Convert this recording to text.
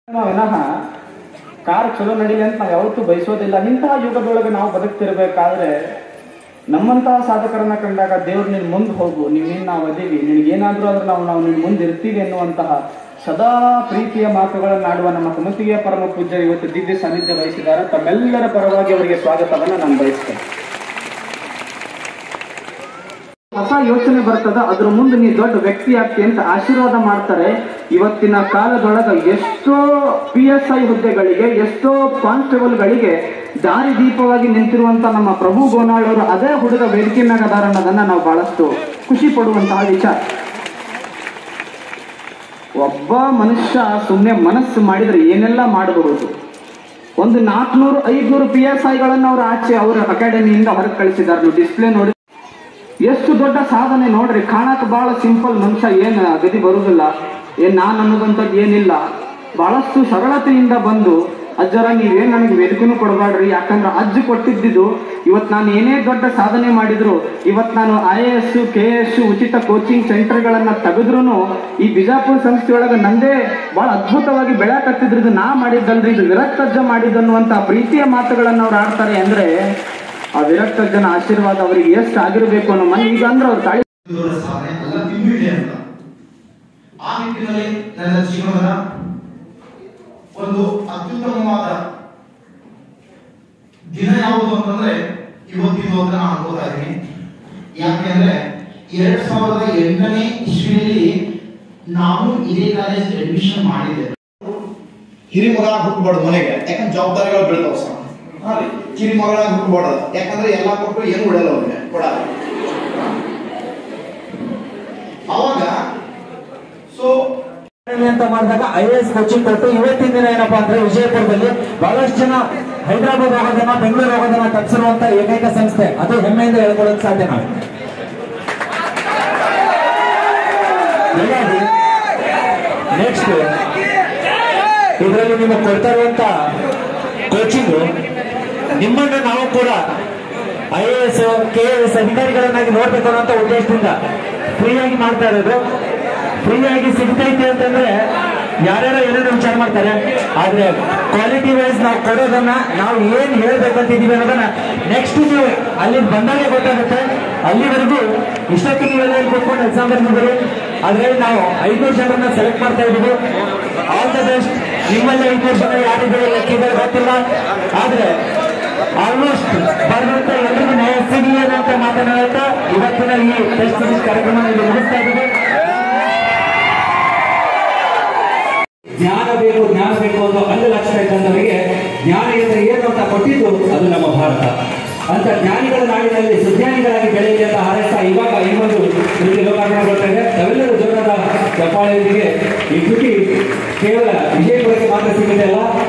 ನಾವು ವಿನಃ ಕಾರ್ ಚಲೋ ನಡೀಲಿ ಅಂತ ನಾವು ಯಾವತ್ತೂ ಬಯಸೋದಿಲ್ಲ ಇಂತಹ ಯುಗದೊಳಗೆ ನಾವು ಬದುಕ್ತಿರ್ಬೇಕಾದ್ರೆ ನಮ್ಮಂತಹ ಸಾಧಕರನ್ನ ಕಂಡಾಗ ದೇವ್ರು ನಿನ್ ಮುಂದೆ ಹೋಗು ನೀನ್ ನಾವು ಅದೀವಿ ನಿನಗೇನಾದ್ರೂ ಆದ್ರೂ ನಾವು ನಾವು ನಿನ್ ಮುಂದೆ ಇರ್ತೀವಿ ಎನ್ನುವಂತಹ ಸದಾ ಪ್ರೀತಿಯ ಮಾತುಗಳನ್ನು ಆಡುವ ನಮ್ಮ ಕಮತಿಯ ಪರಮ ಪೂಜ್ಯ ಇವತ್ತು ದಿವ್ಯ ಸಾನ್ನಿಧ್ಯ ವಹಿಸಿದ್ದಾರೆ ತಮ್ಮೆಲ್ಲರ ಪರವಾಗಿ ಅವರಿಗೆ ಸ್ವಾಗತವನ್ನ ನಾನು ಬಯಸ್ತೇನೆ ಹೊಸ ಯೋಚನೆ ಬರ್ತದ ಅದ್ರ ಮುಂದೆ ನೀ ದೊಡ್ಡ ವ್ಯಕ್ತಿ ಆಗ್ತಿ ಅಂತ ಆಶೀರ್ವಾದ ಮಾಡ್ತಾರೆ ಇವತ್ತಿನ ಕಾಲದೊಳಗ ಎಷ್ಟೋ ಪಿ ಎಸ್ ಐ ಹುದ್ದೆಗಳಿಗೆ ಎಷ್ಟೋ ಕಾನ್ಸ್ಟೇಬಲ್ಗಳಿಗೆ ದಾರಿ ದೀಪವಾಗಿ ನಿಂತಿರುವಂತ ನಮ್ಮ ಪ್ರಭು ಗೋನಾಳ್ ಅವರು ಅದೇ ಹುಡುಗ ವೇದಿಕೆ ಮ್ಯಾಗ ಅದಾರ ಅನ್ನೋದನ್ನ ನಾವು ಬಹಳಷ್ಟು ಖುಷಿ ಪಡುವಂತಹ ವಿಚಾರ ಒಬ್ಬ ಮನುಷ್ಯ ಸುಮ್ಮನೆ ಮನಸ್ಸು ಮಾಡಿದ್ರೆ ಏನೆಲ್ಲ ಮಾಡಬಹುದು ಒಂದು ನಾಲ್ಕುನೂರು ಐದ್ನೂರು ಪಿ ಎಸ್ ಐಗಳನ್ನ ಅವರು ಆಚೆ ಅವರ ಅಕಾಡೆಮಿಯಿಂದ ಹೊರಗೆ ಕಳಿಸಿದ್ದಾರೆ ನೀವು ಡಿಸ್ಪ್ಲೇ ನೋಡಿ ಎಷ್ಟು ದೊಡ್ಡ ಸಾಧನೆ ನೋಡ್ರಿ ಕಾಣಕ್ ಬಹಳ ಸಿಂಪಲ್ ಮನುಷ್ಯ ಏನ್ ಗತಿ ಬರುದಿಲ್ಲ ಏನ್ ನಾನ್ ಅನ್ನೋದಂಥದ್ದು ಏನಿಲ್ಲ ಬಹಳಷ್ಟು ಸರಳತೆಯಿಂದ ಬಂದು ಅಜ್ಜರ ನೀವೇನ್ ನನಗೆ ವೇದಿಕೆನೂ ಕೊಡಬೇಡ್ರಿ ಯಾಕಂದ್ರೆ ಅಜ್ಜ ಕೊಟ್ಟಿದ್ದು ಇವತ್ ನಾನು ಏನೇ ದೊಡ್ಡ ಸಾಧನೆ ಮಾಡಿದ್ರು ಇವತ್ ನಾನು I A S K S ಉಚಿತ ಕೋಚಿಂಗ್ ಸೆಂಟರ್ಗಳನ್ನ ತೆಗೆದ್ರು ಈ ಬಿಜಾಪುರ ಸಂಸ್ಥೆಯೊಳಗ ನಂದೇ ಬಹಳ ಅದ್ಭುತವಾಗಿ ಬೆಳೆಯಕತ್ತಿದ್ರು ನಾ ಮಾಡಿದ್ದಲ್ರಿ ಇದು ವಿರಕ್ತ ಅಜ್ಜ ಮಾಡಿದ್ದನ್ನುವಂತ ಪ್ರೀತಿಯ ಮಾತುಗಳನ್ನ ಅವ್ರು ಆಡ್ತಾರೆ ಅಂದ್ರೆ ಆ ವಿರಕ್ತ ಜನ ಆಶೀರ್ವಾದ ಅವರಿಗೆ ಎಷ್ಟು ಆಗಿರ್ಬೇಕು ಅನ್ನೋ ಮನೆ ಈಗ ಅಂದ್ರೆ ಅವ್ರು ತಾಳಿ ದೊಡ್ಡ ಸಾಧನೆ ಅಲ್ಲ ತಿಂಬಿಡಿ ಅಂತ ಆ ನಿಟ್ಟಿನಲ್ಲಿ ನನ್ನ ಜೀವನದ ಒಂದು ಅತ್ಯುತ್ತಮವಾದ ದಿನ ಯಾವುದು ಅಂತಂದ್ರೆ ಇವತ್ತಿನ ಅಂತ ನಾನು ಅನ್ಕೋತಾ ಇದ್ದೀನಿ ಯಾಕೆಂದ್ರೆ ಎರಡ್ ಸಾವಿರದ ಎಂಟನೇ ಇಸ್ವಿಯಲ್ಲಿ ನಾನು ಇದೇ ಕಾಲೇಜ್ ಅಡ್ಮಿಷನ್ ಮಾಡಿದ್ದೆ ಹಿರಿಮಗ ಹುಟ್ಟಬಾರ್ದು ಮನೆಗೆ ಯಾಕಂದ್ರೆ ಜವಾಬ್ದಾರಿಗಳು ಬೀಳ್ತಾವ ಸರ್ ಹಾ ರೀ ಕಿರಿಮಗಳಾಗಿ ಹುಟ್ಟಬಾರ್ದು ಯಾಕಂದ್ರೆ ಎಲ್ಲ ಕೊಟ್ಟು ಏನು ಉಳಿಯಲ್ಲ ಅವ್ರಿಗೆ ಕೊಡಲ್ಲ ಅವಾಗ ಸೊ ಅಕಾಡೆಮಿ ಅಂತ ಮಾಡಿದಾಗ ಐ ಎಸ್ ಕೋಚಿಂಗ್ ಕೊಟ್ಟು ಇವತ್ತಿನ ದಿನ ಏನಪ್ಪಾ ಅಂದ್ರೆ ವಿಜಯಪುರದಲ್ಲಿ ಬಹಳಷ್ಟು ಜನ ಹೈದರಾಬಾದ್ ಹೋಗೋದನ್ನ ಬೆಂಗಳೂರು ಹೋಗೋದನ್ನ ತಪ್ಪಿಸಿರುವಂತ ಏಕೈಕ ಸಂಸ್ಥೆ ಅದು ಹೆಮ್ಮೆಯಿಂದ ಹೇಳ್ಕೊಳ್ಳೋಕೆ ಸಾಧ್ಯ ನಾವು ನೆಕ್ಸ್ಟ್ ಇದರಲ್ಲಿ ನಿಮಗೆ ಕೊಡ್ತಾ ಇರುವಂತ ಕೋಚಿಂಗ್ ನಿಮ್ಮನ್ನ ನಾವು ಕೂಡ I A S K S ಅಧಿಕಾರಿಗಳನ್ನಾಗಿ ನೋಡ್ಬೇಕು ಅನ್ನೋ ಉದ್ದೇಶದಿಂದ ಫ್ರೀಯಾಗಿ ಮಾಡ್ತಾ ಇರೋದು ಫ್ರೀಯಾಗಿ ಸಿಗ್ತೈತೆ ಅಂತಂದ್ರೆ ಯಾರ್ಯಾರೋ ಏನೇನೋ ವಿಚಾರ ಮಾಡ್ತಾರೆ ಆದ್ರೆ ಕ್ವಾಲಿಟಿ ವೈಸ್ ನಾವು ಕೊಡೋದನ್ನ ನಾವು ಏನ್ ಹೇಳ್ಬೇಕಂತಿದೀವಿ ಅನ್ನೋದನ್ನ ನೆಕ್ಸ್ಟ್ ನೀವು ಅಲ್ಲಿ ಬಂದಾಗೆ ಗೊತ್ತಾಗುತ್ತೆ ಅಲ್ಲಿವರೆಗೂ ಇಷ್ಟೊತ್ತು ನೀವೆಲ್ಲ ಇಲ್ಲಿ ಕೂತ್ಕೊಂಡು ಎಕ್ಸಾಮ್ ಬರ್ತಿದ್ದೀರಿ ಅದ್ರಲ್ಲಿ ನಾವು ಐನೂರು ಜನರನ್ನ ಸೆಲೆಕ್ಟ್ ಮಾಡ್ತಾ ಇದೀವಿ ಆಲ್ ದ ಬೆಸ್ಟ್ ನಿಮ್ಮಲ್ಲಿ ಐನೂರು ಜನ ಯಾರಿದ್ದಾರೆ ಲೆಕ್ಕಿದ್ದಾರೆ ಗೊತ್ತಿಲ್ಲ ಆದ್ರೆ ಆಲ್ಮೋಸ್ಟ್ ಬರುವಂತ ಎಲ್ರಿಗೂ ನ್ಯಾಯ ಸಿಗಲಿ ಅಂತ ಮಾತನಾಡುತ್ತಾ ಇವತ್ತಿನ ಈ ಟೆಸ್ಟ್ ಸೀರೀಸ್ ಕಾರ್ಯಕ್ರಮ ಇಲ್ಲಿ ಮುಗಿಸ್ತಾ ಇದ್ದೀವಿ ಜ್ಞಾನ ಬೇಕು ಜ್ಞಾನ ಬೇಕು ಅನ್ನೋ ಅಂಗ ಲಕ್ಷಣ ಇದ್ದಂತವರಿಗೆ ಜ್ಞಾನ ಎಂದರೆ ಏನು ಅಂತ ಕೊಟ್ಟಿದ್ದು ಅದು ನಮ್ಮ ಭಾರತ ಅಂತ ಜ್ಞಾನಿಗಳ ನಾಡಿನಲ್ಲಿ ಸುಜ್ಞಾನಿಗಳಾಗಿ ಬೆಳೆಯಲಿ ಅಂತ ಹಾರೈಸ್ತಾ ಇವಾಗ ಇನ್ನೊಂದು ಕೃತಿ ಲೋಕಾರ್ಪಣೆಗೊಳ್ತಾ ಇದೆ ತಾವೆಲ್ಲರೂ ಜೋರಾದ ಚಪ್ಪಾಳೆಯೊಂದಿಗೆ ಈ ಕೃತಿ ಕೇವಲ ವಿಜಯಪುರಕ್ಕೆ ಮಾತ್ರ ಸೀಮಿತ ಅಲ್ಲ